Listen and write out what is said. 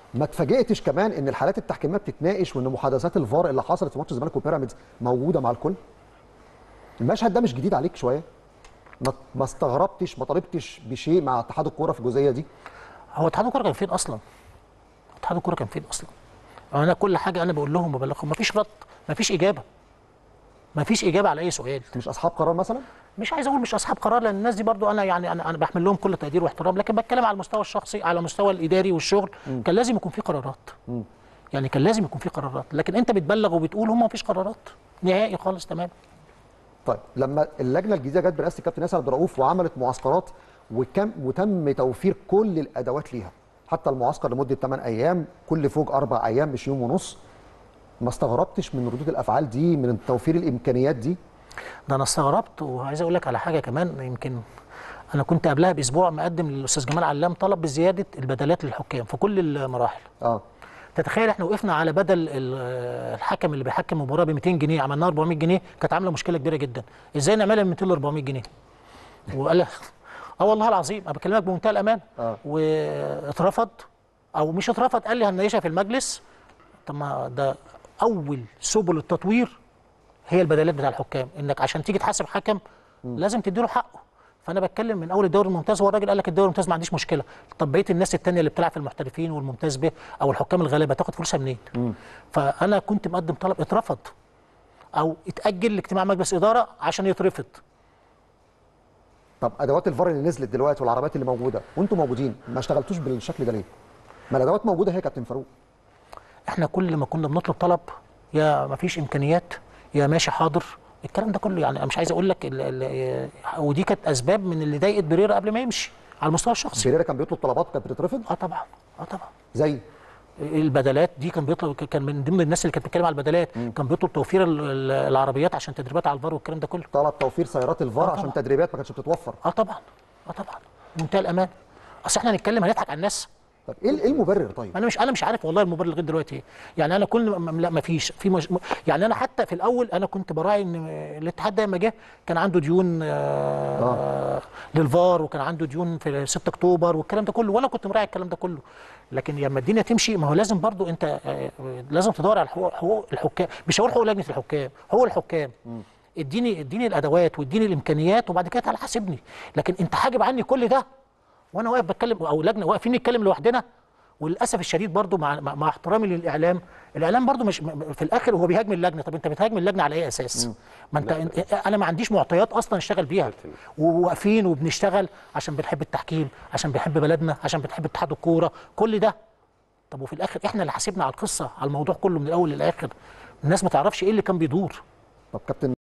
ما اتفاجئتش كمان ان الحالات التحكيميه بتتناقش وان محادثات الفار اللي حصلت في ماتش الزمالك وبيراميدز موجوده مع الكل المشهد ده مش جديد عليك شويه ما ما استغربتش ما طالبتش بشيء مع اتحاد الكوره في الجزئيه دي هو اتحاد الكوره كان فين اصلا؟ اتحاد الكوره كان فين اصلا؟ انا كل حاجه انا بقول لهم وببلغهم مفيش رد مفيش اجابه مفيش اجابه على اي سؤال مش اصحاب قرار مثلا مش عايز اقول مش اصحاب قرار لان الناس دي برضو انا يعني انا انا بحمل لهم كل تقدير واحترام لكن بتكلم على المستوى الشخصي على المستوى الاداري والشغل كان لازم يكون في قرارات يعني كان لازم يكون في قرارات لكن انت بتبلغ وبتقول هم مفيش قرارات نهائي خالص تمام طيب لما اللجنه الجديده جت برئاسه الكابتن ياسر عبد الرؤوف وعملت معسكرات وكم وتم توفير كل الادوات ليها حتى المعسكر لمده 8 ايام كل فوق اربع ايام مش يوم ونص ما استغربتش من ردود الافعال دي من توفير الامكانيات دي ده انا استغربت وعايز اقول لك على حاجه كمان يمكن انا كنت قبلها باسبوع مقدم للاستاذ جمال علام طلب بزياده البدلات للحكام في كل المراحل اه تتخيل احنا وقفنا على بدل ال- الحكم اللي بيحكم مباراه ب 200 جنيه عملناها 400 جنيه كانت عامله مشكله كبيره جدا ازاي نعملها من 200 ل 400 جنيه وقال اه والله العظيم انا بكلمك بمنتهى الامان آه. واترفض او مش اترفض قال لي هنناقشها في المجلس طب ما ده اول سبل التطوير هي البدلات بتاع الحكام انك عشان تيجي تحاسب حكم لازم تديله حقه فانا بتكلم من اول الدوري الممتاز هو الراجل قال لك الدوري الممتاز ما عنديش مشكله طب بقيه الناس التانية اللي بتلعب في المحترفين والممتاز به او الحكام الغلابه تاخد فلوسها منين فانا كنت مقدم طلب اترفض او اتاجل لاجتماع مجلس اداره عشان يترفض طب ادوات الفار اللي نزلت دلوقتي والعربيات اللي موجوده وانتم موجودين ما اشتغلتوش بالشكل ده ليه؟ ما الادوات موجوده هي يا كابتن فاروق احنا كل ما كنا بنطلب طلب يا ما فيش امكانيات يا ماشي حاضر الكلام ده كله يعني انا مش عايز اقول لك ال- ال- ودي كانت اسباب من اللي ضايقت بريرا قبل ما يمشي على المستوى الشخصي بيريرا كان بيطلب طلبات كانت بتترفض اه طبعا اه طبعا زي البدلات دي كان بيطلب كان من ضمن الناس اللي كانت بتتكلم على البدلات كان بيطلب توفير ال- ال- العربيات عشان تدريبات على الفار والكلام ده كله طلب توفير سيارات الفار آه عشان طبعا. تدريبات ما كانتش بتتوفر اه طبعا اه طبعا منتهى الامان اصل احنا هنتكلم هنضحك على الناس طب ايه ايه المبرر طيب؟ انا مش انا مش عارف والله المبرر لغايه دلوقتي ايه يعني انا كل ما لا ما فيش في مش يعني انا حتى في الاول انا كنت براعي ان الاتحاد ده لما جه كان عنده ديون آه للفار وكان عنده ديون في 6 اكتوبر والكلام ده كله وانا كنت مراعي الكلام ده كله لكن لما الدنيا تمشي ما هو لازم برضو انت آه، لازم تدور على حقوق, حقوق الحكام مش هقول حقوق لجنه الحكام حقوق الحكام اديني اديني الادوات واديني الامكانيات وبعد كده تعالى حاسبني لكن انت حاجب عني كل ده وانا واقف بتكلم او لجنه واقفين نتكلم لوحدنا وللاسف الشديد برضو مع, مع, مع احترامي للاعلام الاعلام برضو مش م- في الاخر هو بيهاجم اللجنه طب انت بتهاجم اللجنه على اي اساس ما انت, انت انا ما عنديش معطيات اصلا اشتغل بيها وواقفين وبنشتغل عشان بنحب التحكيم عشان بنحب بلدنا عشان بنحب اتحاد الكوره كل ده طب وفي الاخر احنا اللي حاسبنا على القصه على الموضوع كله من الاول للاخر الناس ما تعرفش ايه اللي كان بيدور طب كابتن